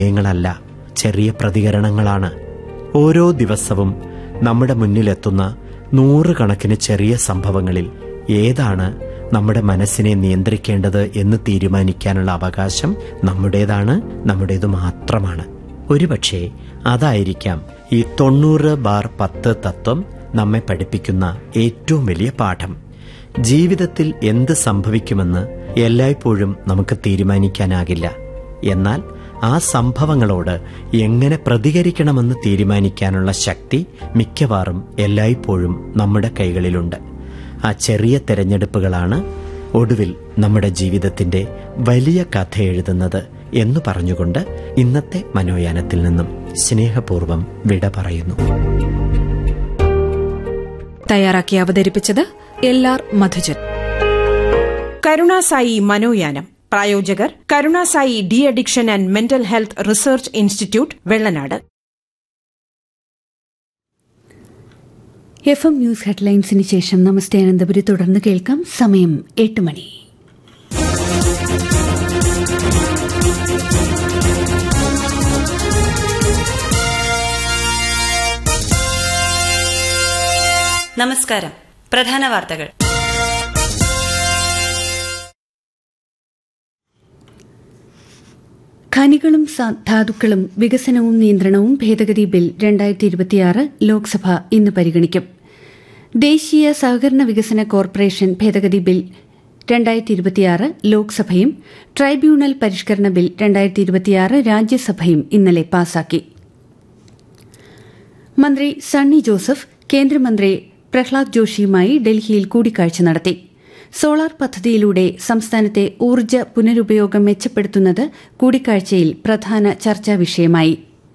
ങ്ങളല്ല ചെറിയ പ്രതികരണങ്ങളാണ് ഓരോ ദിവസവും നമ്മുടെ മുന്നിലെത്തുന്ന നൂറുകണക്കിന് ചെറിയ സംഭവങ്ങളിൽ ഏതാണ് നമ്മുടെ മനസ്സിനെ നിയന്ത്രിക്കേണ്ടത് എന്ന് തീരുമാനിക്കാനുള്ള അവകാശം നമ്മുടേതാണ് നമ്മുടേത് മാത്രമാണ് ഒരുപക്ഷെ അതായിരിക്കാം ഈ തൊണ്ണൂറ് ബാർ പത്ത് തത്വം നമ്മെ പഠിപ്പിക്കുന്ന ഏറ്റവും വലിയ പാഠം ജീവിതത്തിൽ എന്ത് സംഭവിക്കുമെന്ന് എല്ലായ്പ്പോഴും നമുക്ക് തീരുമാനിക്കാനാകില്ല എന്നാൽ ആ സംഭവങ്ങളോട് എങ്ങനെ പ്രതികരിക്കണമെന്ന് തീരുമാനിക്കാനുള്ള ശക്തി മിക്കവാറും എല്ലായ്പ്പോഴും നമ്മുടെ കൈകളിലുണ്ട് ആ ചെറിയ തെരഞ്ഞെടുപ്പുകളാണ് ഒടുവിൽ നമ്മുടെ ജീവിതത്തിന്റെ വലിയ കഥ എഴുതുന്നത് എന്ന് പറഞ്ഞുകൊണ്ട് ഇന്നത്തെ മനോയാനത്തിൽ നിന്നും സ്നേഹപൂർവ്വം വിട പറയുന്നു തയ്യാറാക്കി അവതരിപ്പിച്ചത് എൽ ആർ മധുജൻ കരുണാസായി മനോയാനം പ്രായോജകർ Karunasai de addiction and mental health research institute Vellanad F M news ഹെഡ്ലൈൻസിന് ശേഷം നമസ്തേ അനന്തപുരി തുടർന്ന് കേൾക്കാം സമയം എട്ട് മണി നമസ്കാരം പ്രധാന വാർത്തകൾ ഖനികളും സ- ധാതുക്കളും വികസനവും നിയന്ത്രണവും ഭേദഗതി ബിൽ രണ്ടായിരത്തി ഇരുപത്തിയാറ് ലോക്സഭ ഇന്ന് പരിഗണിക്കും ദേശീയ സഹകരണ വികസന കോർപ്പറേഷൻ ഭേദഗതി ബിൽ രണ്ടായിരത്തി ഇരുപത്തിയാറ് ലോക്സഭയും ട്രൈബ്യൂണൽ പരിഷ്കരണ ബിൽ രണ്ടായിരത്തി ഇരുപത്തിയാറ് രാജ്യസഭയും ഇന്നലെ പാസാക്കി മന്ത്രി സണ്ണി ജോസഫ് കേന്ദ്രമന്ത്രി പ്രഹ്ലാദ് ജോഷിയുമായി ഡൽഹിയിൽ കൂടിക്കാഴ്ച നടത്തി സോളാർ പദ്ധതിയിലൂടെ സംസ്ഥാനത്തെ ഊർജ്ജ പുനരുപയോഗം മെച്ചപ്പെടുത്തുന്നത് കൂടിക്കാഴ്ചയിൽ പ്രധാന ചർച്ചാ വിഷയമായി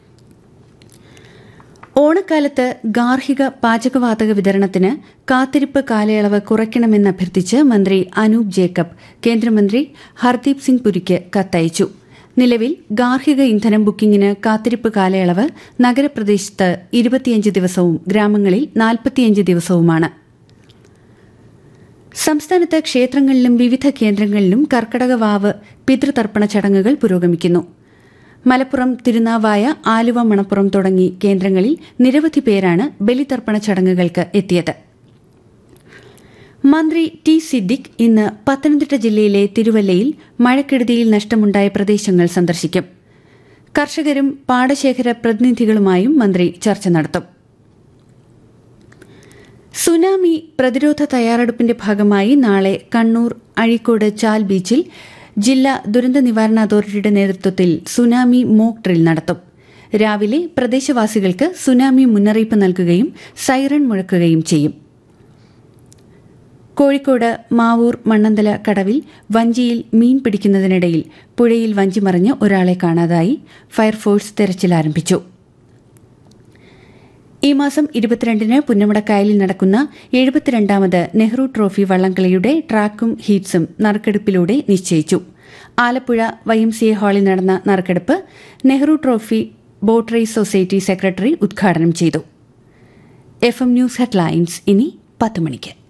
ഓണക്കാലത്ത് ഗാർഹിക പാചകവാതക വിതരണത്തിന് കാത്തിരിപ്പ് കാലയളവ് കുറയ്ക്കണമെന്നഭ്യർത്ഥിച്ച് മന്ത്രി അനൂപ് ജേക്കബ് കേന്ദ്രമന്ത്രി ഹർദീപ് സിംഗ് പുരിക്ക് കത്തയച്ചു നിലവിൽ ഗാർഹിക ഇന്ധനം ബുക്കിംഗിന് കാത്തിരിപ്പ് കാലയളവ് നഗരപ്രദേശത്ത് ഇരുപത്തിയഞ്ച് ദിവസവും ഗ്രാമങ്ങളിൽ നാൽപ്പത്തിയഞ്ച് ദിവസവുമാണ് സംസ്ഥാനത്ത് ക്ഷേത്രങ്ങളിലും വിവിധ കേന്ദ്രങ്ങളിലും കർക്കടക വാവ് പിതൃതർപ്പണ ചടങ്ങുകൾ പുരോഗമിക്കുന്നു മലപ്പുറം തിരുനാവായ ആലുവ മണപ്പുറം തുടങ്ങി കേന്ദ്രങ്ങളിൽ നിരവധി പേരാണ് ബലിതർപ്പണ ചടങ്ങുകൾക്ക് എത്തിയത് മന്ത്രി ടി സിദ്ദിഖ് ഇന്ന് പത്തനംതിട്ട ജില്ലയിലെ തിരുവല്ലയിൽ മഴക്കെടുതിയിൽ നഷ്ടമുണ്ടായ പ്രദേശങ്ങൾ സന്ദർശിക്കും കർഷകരും പാടശേഖര പ്രതിനിധികളുമായും മന്ത്രി ചർച്ച നടത്തും സുനാമി പ്രതിരോധ തയ്യാറെടുപ്പിന്റെ ഭാഗമായി നാളെ കണ്ണൂർ അഴീക്കോട് ചാൽ ബീച്ചിൽ ജില്ലാ ദുരന്ത നിവാരണ അതോറിറ്റിയുടെ നേതൃത്വത്തിൽ സുനാമി മോക്ക് ഡ്രിൽ നടത്തും രാവിലെ പ്രദേശവാസികൾക്ക് സുനാമി മുന്നറിയിപ്പ് നൽകുകയും സൈറൺ മുഴക്കുകയും ചെയ്യും കോഴിക്കോട് മാവൂർ മണ്ണന്തല കടവിൽ വഞ്ചിയിൽ മീൻ പിടിക്കുന്നതിനിടയിൽ പുഴയിൽ വഞ്ചി മറിഞ്ഞ് ഒരാളെ കാണാതായി ഫയർഫോഴ്സ് തെരച്ചിൽ ആരംഭിച്ചു ഈ മാസം ഇരുപത്തിരണ്ടിന് പുന്നമടക്കായലിൽ നടക്കുന്ന എഴുപത്തിരണ്ടാമത് നെഹ്റു ട്രോഫി വള്ളംകളിയുടെ ട്രാക്കും ഹീറ്റ്സും നറുക്കെടുപ്പിലൂടെ നിശ്ചയിച്ചു Alappuzha Y M C A ഹാളിൽ നടന്ന നറുക്കെടുപ്പ് Nehru trophy boat race society secretary ഉദ്ഘാടനം ചെയ്തു എഫ് എം ന്യൂസ് ഹെഡ്ലൈൻസ് ഇനി പത്ത് മണിക്ക്